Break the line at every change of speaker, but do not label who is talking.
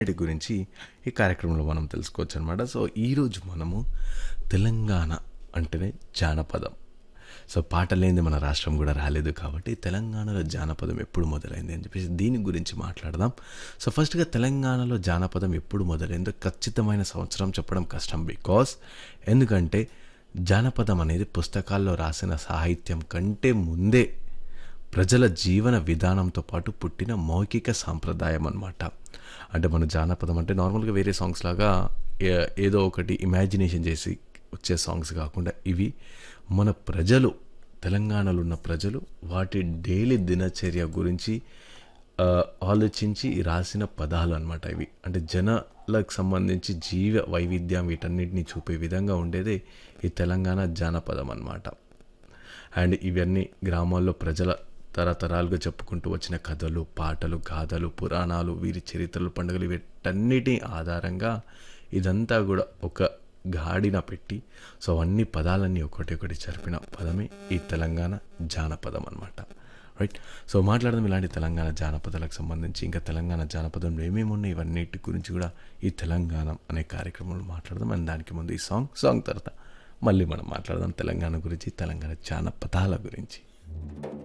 వీటి గురించి ఈ కార్యక్రమంలో మనం తెలుసుకోవచ్చు అనమాట సో ఈరోజు మనము తెలంగాణ అంటేనే జానపదం సో పాట లేనిది మన రాష్ట్రం కూడా రాలేదు కాబట్టి తెలంగాణలో జానపదం ఎప్పుడు మొదలైంది అని చెప్పేసి దీని గురించి మాట్లాడదాం సో ఫస్ట్గా తెలంగాణలో జానపదం ఎప్పుడు మొదలైందో ఖచ్చితమైన సంవత్సరం చెప్పడం కష్టం బికాస్ ఎందుకంటే జానపదం అనేది పుస్తకాల్లో రాసిన సాహిత్యం కంటే ముందే ప్రజల జీవన విధానంతో పాటు పుట్టిన మౌఖిక సాంప్రదాయం అన్నమాట అంటే మన జానపదం అంటే నార్మల్గా వేరే సాంగ్స్ లాగా ఏ- ఏదో ఒకటి ఇమాజినేషన్ చేసి వచ్చే సాంగ్స్ కాకుండా ఇవి మన ప్రజలు తెలంగాణలో ఉన్న ప్రజలు వాటి డైలీ దినచర్య గురించి ఆ, ఆలోచించి రాసిన పదాలు అనమాట ఇవి అంటే జనాలకు సంబంధించి జీవ వైవిధ్యం వీటన్నిటిని చూపే విధంగా ఉండేదే ఈ తెలంగాణ జానపదం అన్నమాట అండ్ ఇవన్నీ గ్రామాల్లో ప్రజల తరతరాలుగా చెప్పుకుంటూ వచ్చిన కథలు పాటలు గాథలు పురాణాలు వీరి చరిత్రలు పండుగలు వీటన్నిటి ఆధారంగా ఇదంతా కూడా ఒక గాడిన పెట్టి సో అన్ని పదాలన్నీ ఒకటి ఒకటి జరిపిన పదమే ఈ తెలంగాణ జానపదం అన్నమాట రైట్ సో మాట్లాడదాం ఇలాంటి తెలంగాణ జానపదాలకు సంబంధించి ఇంకా తెలంగాణ జానపదంలో ఏమేమి ఉన్నాయి ఇవన్నిటి గురించి కూడా ఈ తెలంగాణ అనే కార్యక్రమంలో మాట్లాడదాం అండ్ దానికి ముందు ఈ సాంగ్ సాంగ్ తర్వాత మళ్ళీ మనం మాట్లాడదాం తెలంగాణ గురించి తెలంగాణ జానపదాల గురించి